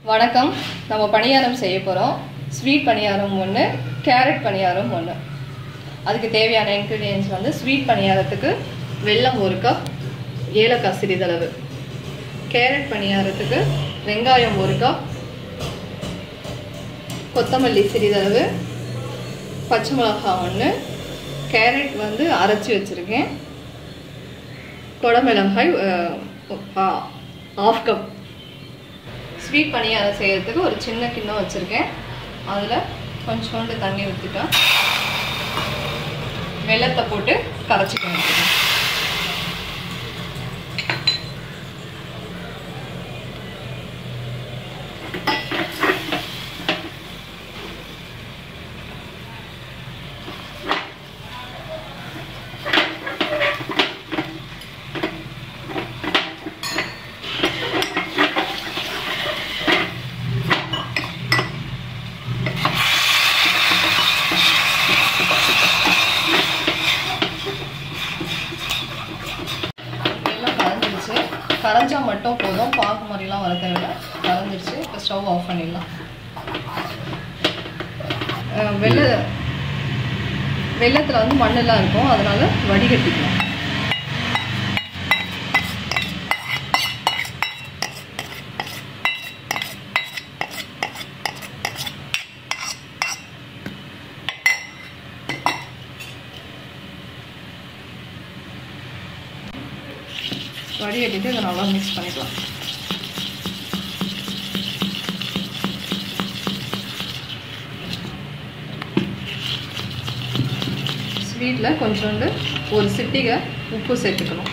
வணக்கம் நம்ம பணியாரம் செய்ய போகிறோம் ஸ்வீட் பணியாரம் ஒன்று கேரட் பணியாரம் ஒன்று அதுக்கு தேவையான இன்க்ரீடியன்ஸ் வந்து ஸ்வீட் பணியாரத்துக்கு வெல்லம் ஒரு கப் ஏலக்காய் சிறிதளவு கேரட் பணியாரத்துக்கு வெங்காயம் ஒரு கப் கொத்தமல்லி சிறிதளவு பச்சை மிளகாய் ஒன்று கேரட் வந்து அரைச்சி வச்சுருக்கேன் குடமிளகாய் ஆஃப் கப் ஸ்வீட் பணியாரம் செய்யறதுக்கு ஒரு சின்ன கிண்ணம் வச்சுருக்கேன் அதில் கொஞ்சோண்டு தண்ணி ஊற்றிட்டா வெள்ளத்தை போட்டு கரைச்சிக்கணும் எல்லாம் கரைஞ்சிருச்சு கரைஞ்சா மட்டும் போதும் பாக்கு மாதிரிலாம் வர தேவையில்ல கரைஞ்சிருச்சு இப்போ ஸ்டவ் ஆஃப் பண்ணிடலாம் அஹ் வெள்ளை வெள்ளத்தில் வந்து மண்ணெல்லாம் இருக்கும் அதனால வடிகட்டிக்கலாம் வடிகட்டிட்டு இதை நல்லா மிக்ஸ் பண்ணிக்கலாம் ஸ்வீட்டில் கொஞ்சோண்டு ஒரு சிட்டிகை உப்பு சேர்த்துக்கணும்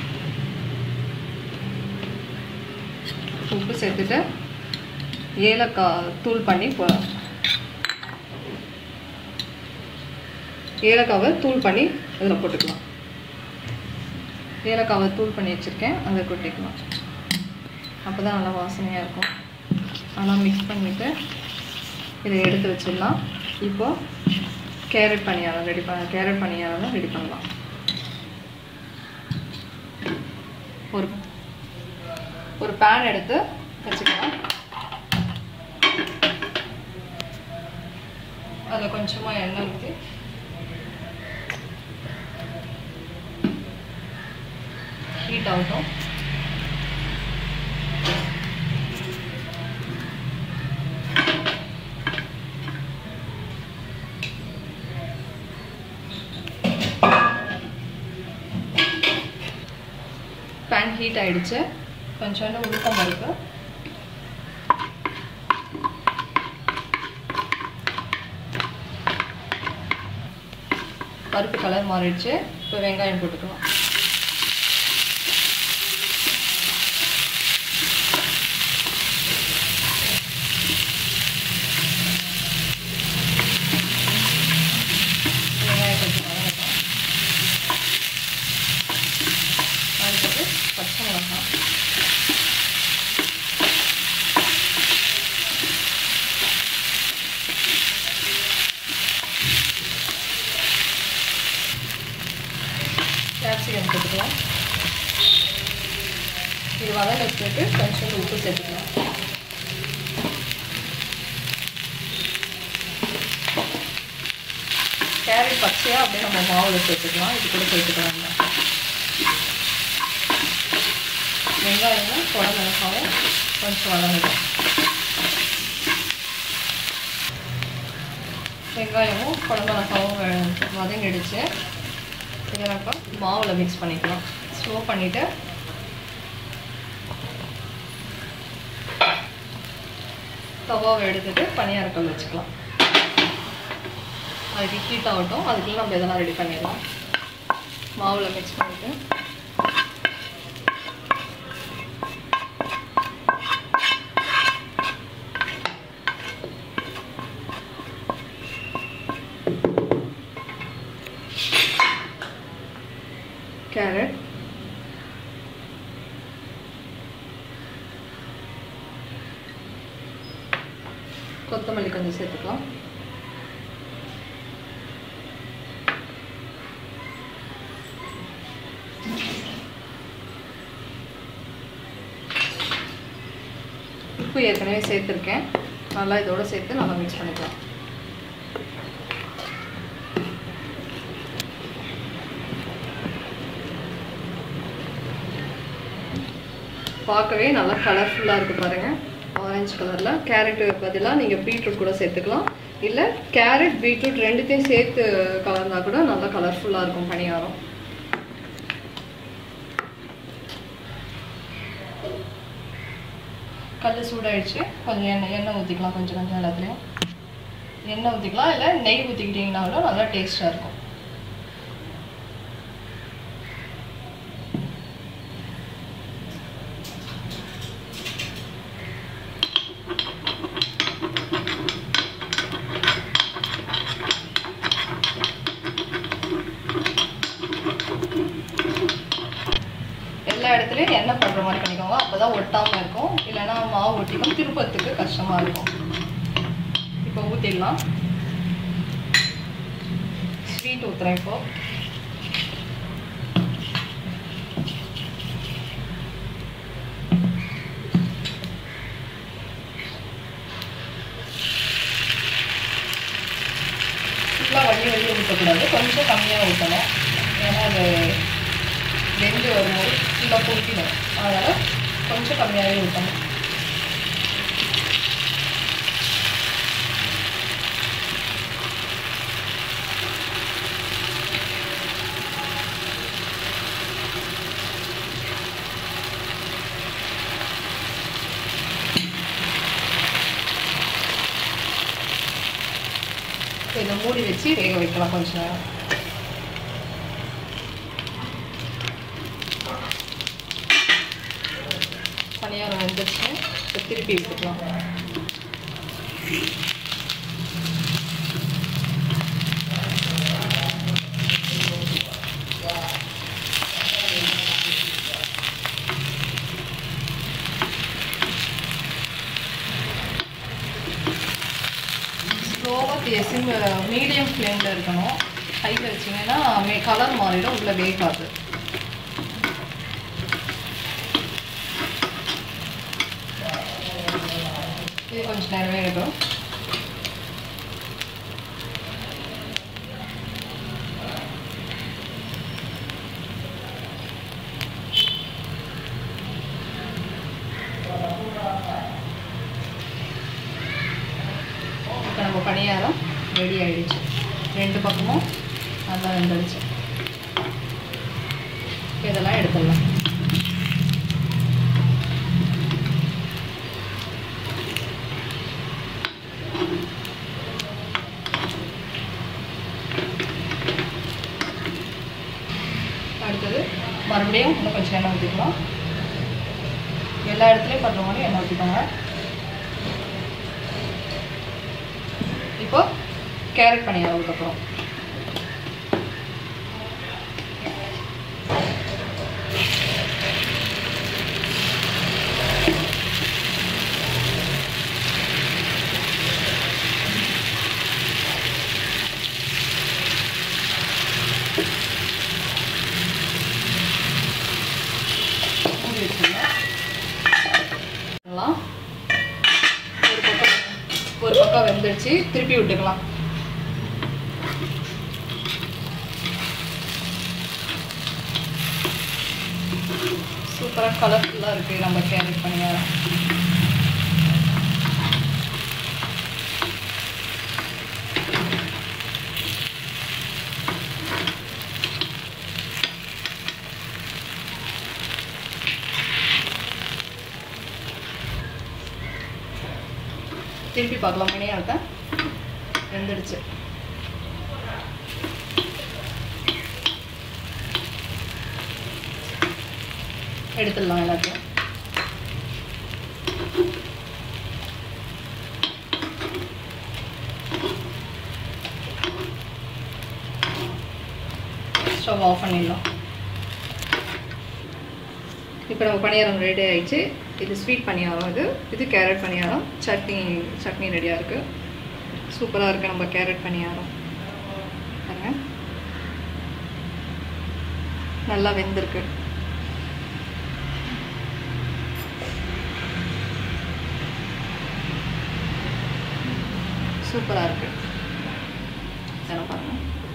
உப்பு சேர்த்துட்டு ஏலக்காய் தூள் பண்ணி போ ஏலக்காவை தூள் பண்ணி இதில் போட்டுக்கலாம் ஏலக்காவை தூள் பண்ணி வச்சுருக்கேன் அதை கொட்டிக்கலாம் அப்போ தான் நல்லா வாசனையாக இருக்கும் நல்லா மிக்ஸ் பண்ணிவிட்டு இதை எடுத்து வச்சிடலாம் இப்போது கேரட் பணியாரம் ரெடி பண்ண கேரட் பணியாரம் ரெடி பண்ணலாம் ஒரு ஒரு பேன் எடுத்து வச்சுக்கலாம் அதில் கொஞ்சமாக எண்ணெய் ஊற்றி ஹீட் ஆகட்டும் பேன் ஹீட் ஆயிடுச்சு கொஞ்சோண்டு உளுத்தம் பருப்பு பருப்பு கலர் மாறிடுச்சு இப்போ வெங்காயம் போட்டுக்கலாம் வெங்காயம் கொஞ்சம் வதங்கட்டும் அடுத்தது பச்சை மிளகாய் கேப்சிகம் போட்டுக்கலாம் இது வதங்க வச்சுட்டு கொஞ்சம் உப்பு சேர்த்துக்கலாம் கேரட் பச்சையாக அப்படியே நம்ம மாவில் சேர்த்துக்கலாம் இது கூட சேர்த்துக்கலாம் வெங்காயமும் குட மிளகாவும் கொஞ்சம் வதங்கிடும் வெங்காயமும் குட மிளகாவும் வ- வதங்கிடுச்சு இதை நம்ம மாவில் மிக்ஸ் பண்ணிக்கலாம் ஸ்லோ பண்ணிவிட்டு தவாவை எடுத்துட்டு பனியாரக்கல் வச்சுக்கலாம் அதுக்கு ஹீட் ஆகட்டும் அதுக்குள்ள நம்ம இதெல்லாம் ரெடி பண்ணிடலாம் மாவில் மிக்ஸ் பண்ணிவிட்டு கேரட் கொத்தமல்லி கொஞ்சம் சேர்த்துக்கலாம் உப்பு உப்பு ஏற்கனவே சேர்த்துருக்கேன் நல்லா இதோட சேர்த்து நல்லா மிக்ஸ் பண்ணிக்கலாம் பார்க்கவே நல்லா கலர்ஃபுல்லாக இருக்குது பாருங்கள் ஆரஞ்சு கலரில் கேரட்டு பதிலாக நீங்கள் பீட்ரூட் கூட சேர்த்துக்கலாம் இல்லை கேரட் பீட்ரூட் ரெண்டுத்தையும் சேர்த்து கலந்தா கூட நல்லா கலர்ஃபுல்லாக இருக்கும் பணியாரம் கல் சூடாயிடுச்சு கொஞ்சம் எண்ணெய் எண்ணெய் ஊற்றிக்கலாம் கொஞ்சம் கொஞ்சம் எல்லாத்துலேயும் எண்ணெய் ஊற்றிக்கலாம் இல்லை நெய் ஊற்றிக்கிட்டிங்கன்னா கூட நல்லா டேஸ்ட்டாக இருக்கும் எல்லா இடத்துலையும் எண்ணெய் படுற மாதிரி பண்ணிக்கோங்க அப்போ தான் ஒட்டாமல் இருக்கும் இல்லைன்னா மாவு ஒட்டிக்கும் திருப்பத்துக்கு கஷ்டமாக இருக்கும் இப்போ ஊற்றிடலாம் ஸ்வீட் ஊற்றுறேன் இப்போ ஃபுல்லாக வள்ளி வள்ளி ஊற்றக்கூடாது கொஞ்சம் கம்மியாக ஊற்றணும் ஏன்னா அது வெந்து வரும்போது ஃபுல்லாக குடிக்கணும் அதனால் கொஞ்சம் கம்மியாகவே ஊற்றணும் இதை மூடி வச்சு வேக வைக்கலாம் கொஞ்ச நேரம் பணியாரம் வந்துருச்சு இப்போ திருப்பி விட்டுக்கலாம் ஸ்லோவாக சிம் மீடியம் ஃப்ளேமில் இருக்கணும் ஹையில் வச்சிங்கன்னா மே கலர் மாறிடும் உள்ள வேகாது இது கொஞ்சம் நேரம் வேகட்டும் இப்போ நம்ம பணியாரம் ரெடி ஆயிடுச்சு ரெண்டு பக்கமும் நல்லா வெந்துடுச்சு இதெல்லாம் எடுத்துடலாம் அடுத்தது மறுபடியும் இன்னும் கொஞ்சம் எண்ணெய் ஊற்றிக்கலாம் எல்லா இடத்துலையும் பண்ணுற மாதிரி எண்ணெய் ஊற்றிக்கோங்க இப்போ கேரட் பணியாரம் ஊற்றப்போம் மூடி வச்சுக்கலாம் எல்லாம் ஒரு பக்கம் ஒரு பக்கம் வெந்துடுச்சு திருப்பி விட்டுக்கலாம் சூப்பராக கலர்ஃபுல்லாக இருக்குது நம்ம கேரட் பணியாரம் திருப்பி பார்க்கலாம் பணியாரத்தை வெந்துடுச்சு எடுத்துடலாம் எல்லாத்தையும் ஸ்டவ் ஆஃப் பண்ணிடலாம் இப்போ நம்ம பணியாரம் ரெடி ஆயிடுச்சு இது ஸ்வீட் பணியாரம் இது இது கேரட் பணியாரம் சட்னி சட்னி ரெடியாக இருக்குது சூப்பராக இருக்குது நம்ம கேரட் பணியாரம் பாருங்க நல்லா வெந்திருக்கு சூப்பராக இருக்கு இதெல்லாம் பாருங்க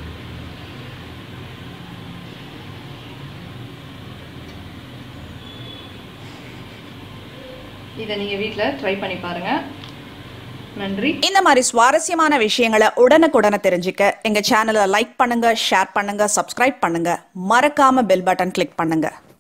இதை நீங்கள் வீட்டில் ட்ரை பண்ணி பாருங்கள் நன்றி இந்த மாதிரி சுவாரஸ்யமான விஷயங்களை உடனுக்குடனே தெரிஞ்சுக்க எங்க சேனலை லைக் பண்ணுங்க ஷேர் பண்ணுங்க சப்ஸ்கிரைப் பண்ணுங்க மறக்காம பெல் பட்டன் கிளிக் பண்ணுங்க